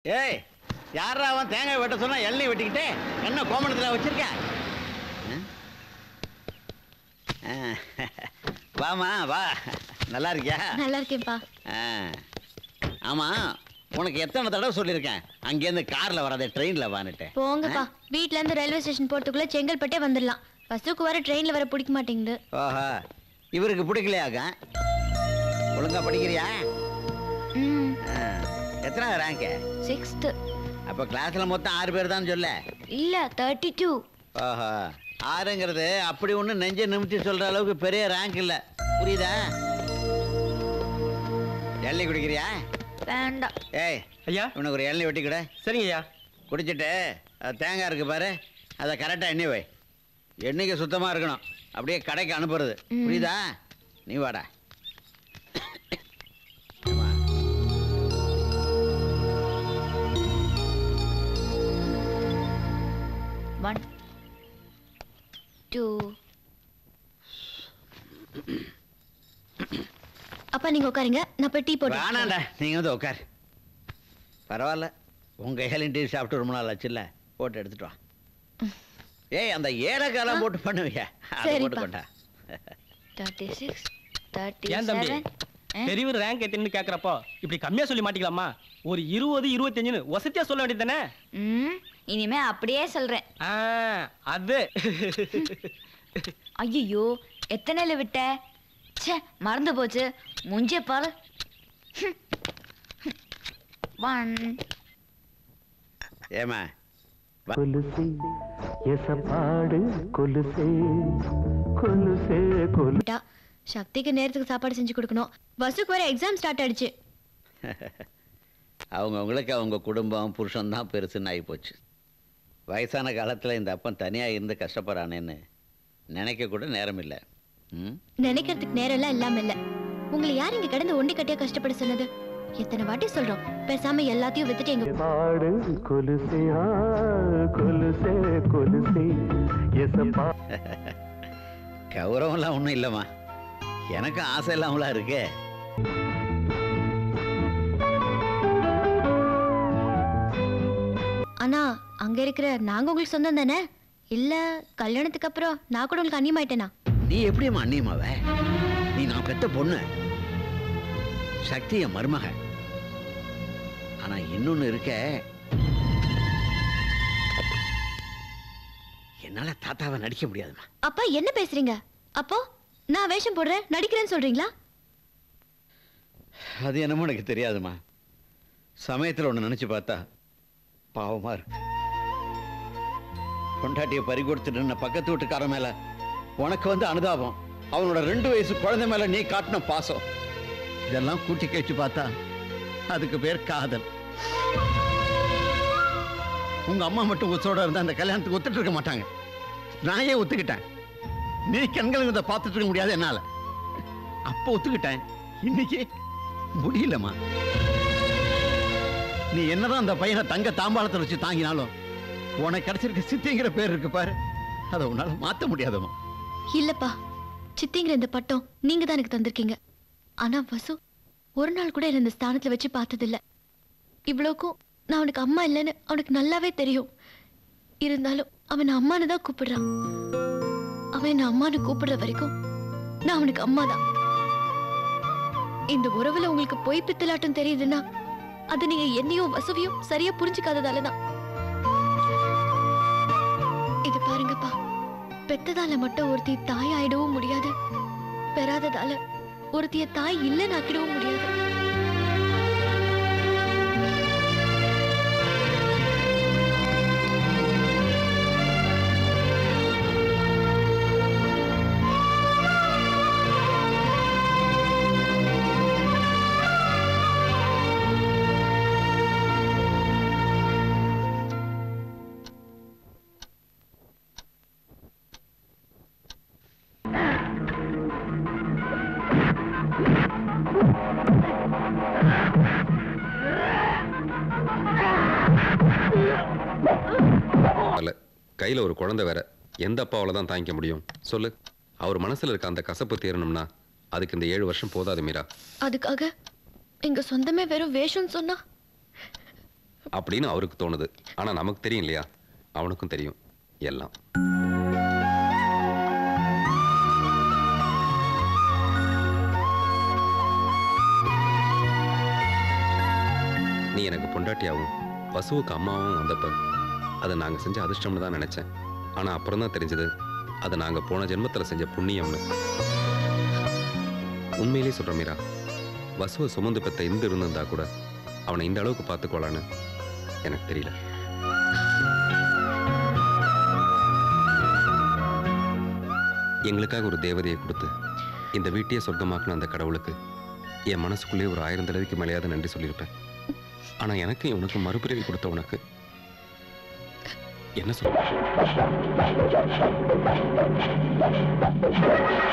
ஏய் யாரா அவன் தேங்காய் வெட்ட சொன்னா எள்ளி வெட்டிக்கிட்டு என்ன கோமணத்தில் வச்சிருக்க ஆ? ஆ. வாமா வா நல்லா இருக்கியா நல்லா இருக்கேன்ப்பா ஆ. ஆமா உனக்கு எத்தனை தடவை சொல்லியிருக்கேன் அங்கேருந்து கார்ல வராத ட்ரெயின்ல வான்னுட்டு போங்கப்பா வீட்ல இருந்து ரயில்வே ஸ்டேஷன் போறதுக்குள்ள செங்கல்பட்டே வந்துடலாம் பஸ்ஸுக்கு வர ட்ரெயின்ல வர பிடிக்க மாட்டேங்குது ஓஹோ இவருக்கு பிடிக்கலையாக்கா ஒழுங்கா படிக்கிறியா ம் ஆ. எத்தனை ரேங்க்கு சிக்ஸ்த்து அப்போ கிளாஸ்ல மொத்தம் ஆறு பேர் தான் சொல்ல இல்ல தேர்ட்டி டூ ஓஹோ ஆறுங்கிறது அப்படி ஒன்றும் நெஞ்ச நிமித்தி சொல்ற அளவுக்கு பெரிய ரேங்க் இல்லை புரியுதா எள்ளி குடிக்கிறியா வேண்டாம் ஏய் ஐயா உனக்கு ஒரு எள்ளி வெட்டி கூட சரிங்க ஐயா குடிச்சிட்டு அது தேங்காய் இருக்கு பாரு அதை கரெக்டாக எண்ணி வை எண்ணிக்கை சுத்தமாக இருக்கணும் அப்படியே கடைக்கு அனுப்புறது புரியுதா நீ வாடா ஏம்மா, ஒன் டூ அப்பா நீங்க உட்காருங்க நான் போய் டீ போட்டு வேணாண்டா நீங்கள் வந்து உட்கார் பரவாயில்ல உங்கள் ஏலின் டீ சாப்பிட்டு ரொம்ப நாள் ஆச்சுல்ல போட்டு எடுத்துட்டு வா ஏய் அந்த ஏலக்காலம் போட்டு பண்ணுவியா அதை சரிப்பா. போட்டு கொண்டா தேர்ட்டி சிக்ஸ் தேர்ட்டி ஏன் தம்பி செவன் பெரியவர் ரேங்க் எத்தனை கேக்குறப்போ இப்படி கம்மியா சொல்லி மாட்டிக்கலாமா ஒரு இருபது இருபத்தஞ்சுன்னு வசதியா சொல்ல வேண்டியது தானே ம் இனிமே அப்படியே சொல்றேன் அது ஐயோ எத்தனைல விட்ட ச்சே மறந்து போச்சு முஞ்சே பாரு ஒன் ஏமா కొలుసే ఎసపాడు కొలుసే కొలుసే కొలు சக்திக்கு நேரத்துக்கு சாப்பாடு செஞ்சு கொடுக்கணும் பஸ்ஸுக்கு வர எக்ஸாம் ஸ்டார்ட் ஆயிடுச்சு அவங்கவுங்களுக்கு அவங்க குடும்பம் புருஷன் தான் பெருசுன்னு ஆகிப்போச்சு வயசான காலத்தில் இந்த அப்பன் தனியாக இருந்து கஷ்டப்படுறானேன்னு நினைக்க கூட நேரம் இல்லை ம் நினைக்கிறதுக்கு நேரம் எல்லாம் இல்லாம இல்ல உங்களை யார் இங்க கிடந்து ஒண்டி கட்டியா கஷ்டப்பட சொன்னது எத்தனை வாட்டி சொல்றோம் பேசாம எல்லாத்தையும் வித்துட்டு எங்க పాడు కొలుసే ఆ కొలుసే కొలుసే ఎసపా கௌரவம்லாம் ஒன்றும் இல்லைம்மா எனக்கும் ஆசை இல்லாமலாம் இருக்கே ஆனா அங்க இருக்கிற நாங்க உங்களுக்கு சொந்தம் தானே இல்ல கல்யாணத்துக்கு அப்புறம் நான் கூட உங்களுக்கு அந்நியமாயிட்டேனா நீ எப்படிம்மா அண்ணியமாவ நீ நான் பெத்த பொண்ணு சக்தி என் மருமக ஆனா இன்னொன்னு இருக்க என்னால தாத்தாவை நடிக்க முடியாதும்மா அப்பா என்ன பேசுறீங்க அப்போ நான் வேஷம் போடுறேன் நடிக்கிறேன்னு சொல்றீங்களா அது என்னமோ எனக்கு தெரியாதும்மா சமயத்தில் ஒன்று நினச்சி பார்த்தா பாவமாக இருக்கு பொண்டாட்டியை பறி கொடுத்துட்டு நின்ன பக்கத்து வீட்டுக்காரன் மேலே உனக்கு வந்து அனுதாபம் அவனோட ரெண்டு வயசு குழந்தை மேலே நீ காட்டின பாசம் இதெல்லாம் கூட்டி கழிச்சு பார்த்தா அதுக்கு பேர் காதல் உங்க அம்மா மட்டும் உச்சோட இருந்தா அந்த கல்யாணத்துக்கு ஒத்துட்டு இருக்க மாட்டாங்க நான் ஏன் ஒத்துக்கிட்டேன் நீ கண்கள் இதை பார்த்துட்டு இருக்க முடியாது என்னால அப்போ ஒத்துக்கிட்டேன் இன்னைக்கு முடியலம்மா நீ என்னதான் அந்த பையனை தங்க தாம்பாளத்தை வச்சு தாங்கினாலும் உனக்கு கிடைச்சிருக்க சித்திங்கிற பேர் இருக்கு பாரு அதை உன்னால மாத்த முடியாதம்மா இல்லப்பா சித்திங்கிற இந்த பட்டம் நீங்க தான் எனக்கு தந்திருக்கீங்க ஆனா வசு ஒரு நாள் கூட என்ன இந்த ஸ்தானத்துல வச்சு பார்த்ததில்ல இவ்வளோக்கும் நான் அவனுக்கு அம்மா இல்லைன்னு அவனுக்கு நல்லாவே தெரியும் இருந்தாலும் அவன் அம்மானு தான் கூப்பிடுறான் அவன் என்ன அம்மானு கூப்பிடுற வரைக்கும் நான் அவனுக்கு அம்மா தான் இந்த உறவுல உங்களுக்கு பொய் பித்தலாட்டம் தெரியுதுன்னா அது நீங்க என்னையும் வசுவையும் சரியா புரிஞ்சுக்காததால தான் இது பாருங்கப்பா பெத்ததால மட்டும் ஒருத்தி தாய் ஆயிடவும் முடியாது பெறாததால ஒருத்திய தாய் இல்லைன்னு ஆக்கிடவும் முடியாது அல்ல கையில் ஒரு குழந்தை வேற எந்த அப்பாவால தான் தாங்கிக்க முடியும் சொல்லு அவர் மனசுல இருக்க அந்த கசப்பு தீரணும்னா அதுக்கு இந்த ஏழு வருஷம் போதாது மீரா அதுக்காக எங்க சொந்தமே வெறும் வேஷம்னு சொன்னா அப்படின்னு அவருக்கு தோணுது ஆனா நமக்கு தெரியும் இல்லையா அவனுக்கும் தெரியும் எல்லாம் நீ எனக்கு பொண்டாட்டியாவும் வசுவுக்கு அம்மாவும் வந்தப்ப அதை நாங்க செஞ்ச அதிர்ஷ்டம்னு தான் நினைச்சேன் ஆனா அப்புறம் தான் தெரிஞ்சது அதை நாங்க போன ஜென்மத்துல செஞ்ச புண்ணியம்னு உண்மையிலே சொல்ற மீரா வசுவை சுமந்து பெத்த இந்த இருந்திருந்தா கூட அவனை இந்த அளவுக்கு பார்த்துக்கோளான்னு எனக்கு தெரியல எங்களுக்காக ஒரு தேவதையை கொடுத்து இந்த வீட்டையே சொர்க்கமாக்குன அந்த கடவுளுக்கு என் மனசுக்குள்ளேயே ஒரு ஆயிரம் தடவைக்கு மேலேயாவது நன்றி சொல்லியிருப்பேன் ஆனா எனக்கு உனக்கு மறுபிறவி கொடுத்த உனக்கு என்ன சொல்ற